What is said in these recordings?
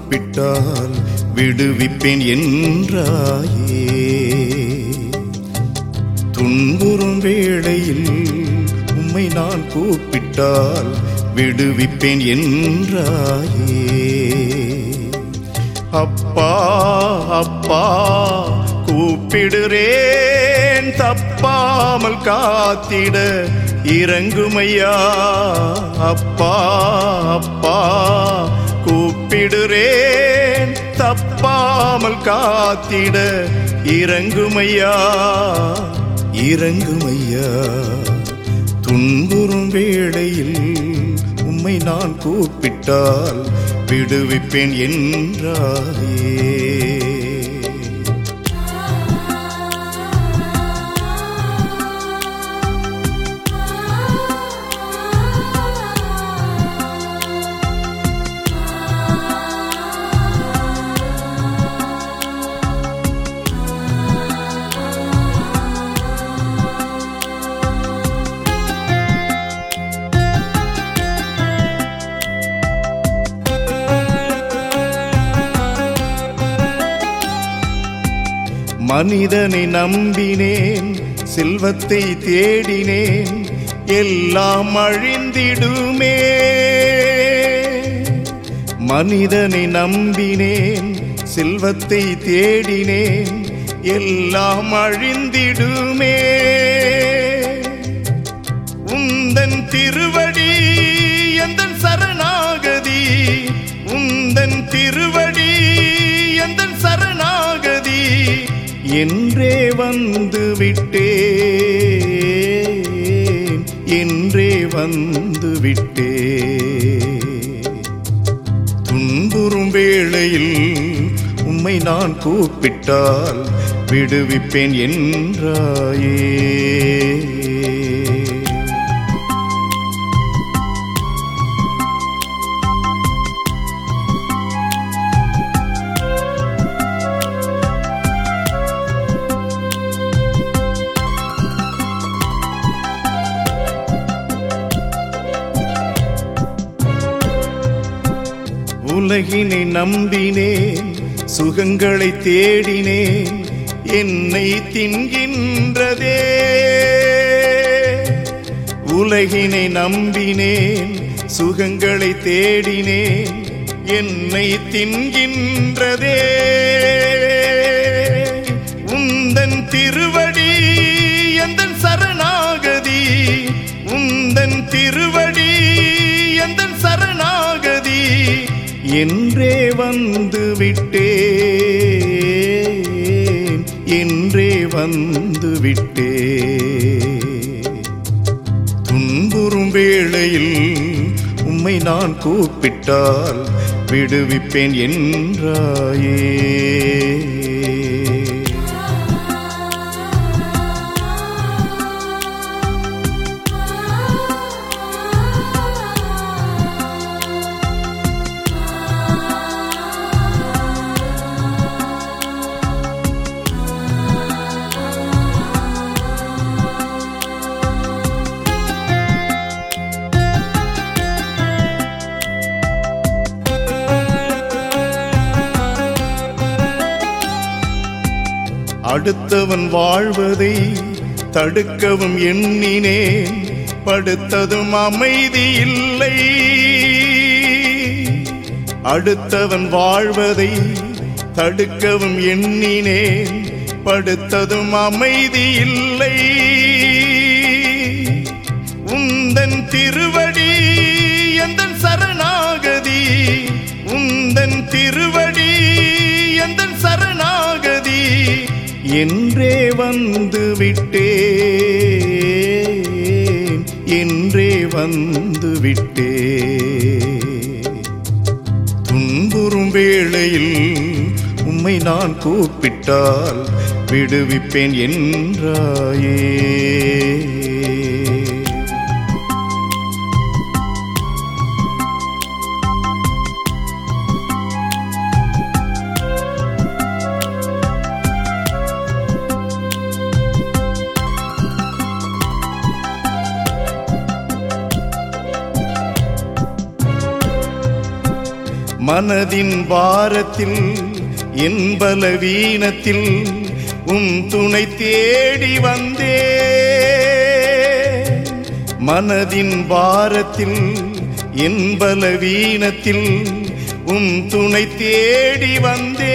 கூப்பிட்டால் விடுவிப்பேன் என்றாயே துன்புறும் வேளையில் உம்மை நான் கூப்பிட்டால் விடுவிப்பேன் என்றாயே அப்பா அப்பா கூப்பிடுறேன் தப்பாமல் காத்திட இறங்குமையா அப்பா அப்பா கூப்பிடுறேன் தப்பாமல் காத்திட இறங்குமையா இறங்குமையா துன்புறும் வேளையில் உம்மை நான் கூப்பிட்டால் விடுவிப்பேன் என்றாயே மனிதனை நம்பினேன் செல்வத்தை தேடினேன் எல்லாம் அழிந்திடுமே மனிதனை நம்பினேன் செல்வத்தை தேடினேன் எல்லாம் அழிந்திடுமே உந்தன் திருவடி எந்தன் சரணாகதி உந்தன் திருவடி எந்தன் சரணாகதி என்றே வந்து விட்டேன் என்றே வந்து விட்டேன் துன்புறும் வேளையில் உம்மை நான் கூப்பிட்டால் விடுவிப்பேன் என்றாயே உலகினை நம்பினேன் சுகங்களை தேடினேன் என்னை தின்கின்றதே உலகினை நம்பினேன் சுகங்களை தேடினேன் என்னை தின்கின்றதே உந்தன் திருவடி எந்தன் சரணாகதி உந்தன் திருவடி எந்தன் சரணாகதி என்றே வந்து விட்டேன் என்றே வந்து விட்டேன் துன்புறும் வேளையில் உம்மை நான் கூப்பிட்டால் விடுவிப்பேன் என்றாயே அடுத்தவன் வாழ்வதை தடுக்கவும் எண்ணினேன் படுத்ததும் அமைதி இல்லை அடுத்தவன் வாழ்வதை தடுக்கவும் எண்ணினேன் படுத்ததும் அமைதி இல்லை உந்தன் திருவடி எந்தன் சரணாகதி உந்தன் திருவடி எந்தன் சரணாகதி என்றே வந்து விட்டேன் என்றே வந்து விட்டேன் துன்புறும் வேளையில் உம்மை நான் கூப்பிட்டால் விடுவிப்பேன் என்றாயே மனதின் பாரத்தில் என் பலவீனத்தில் உன் துணை தேடி வந்தே மனதின் பாரத்தில் என் பலவீனத்தில் உன் துணை தேடி வந்தே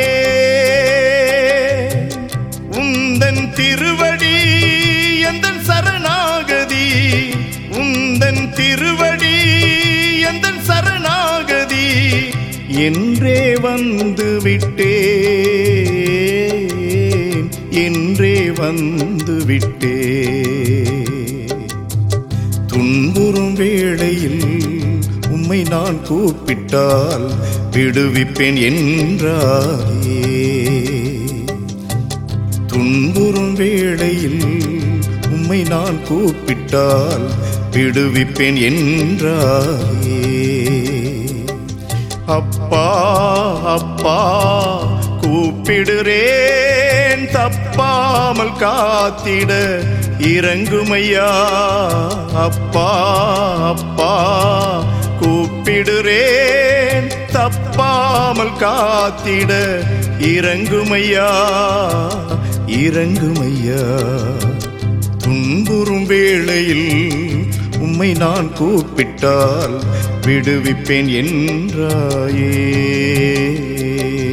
உந்தன் திருவடி எந்தன் சரணாகதி உந்தன் திருவடி எந்தன் சரணாகதி என்றே வந்து விட்டேன் என்றே வந்து விட்டேன் துன்புறும் வேளையில் உம்மை நான் கூப்பிட்டால் விடுவிப்பேன் என்றாயே துன்புறும் வேளையில் உம்மை நான் கூப்பிட்டால் விடுவிப்பேன் என்றாயே அப்பா அப்பா கூப்பிடுறேன் தப்பாமல் காத்திட இறங்குமையா அப்பா அப்பா கூப்பிடுறேன் தப்பாமல் காத்திட இறங்குமையா இறங்குமையா துன்புறும் வேளையில் உம்மை நான் கூப்பிட்டால் விடுவிப்பேன் என்றாயே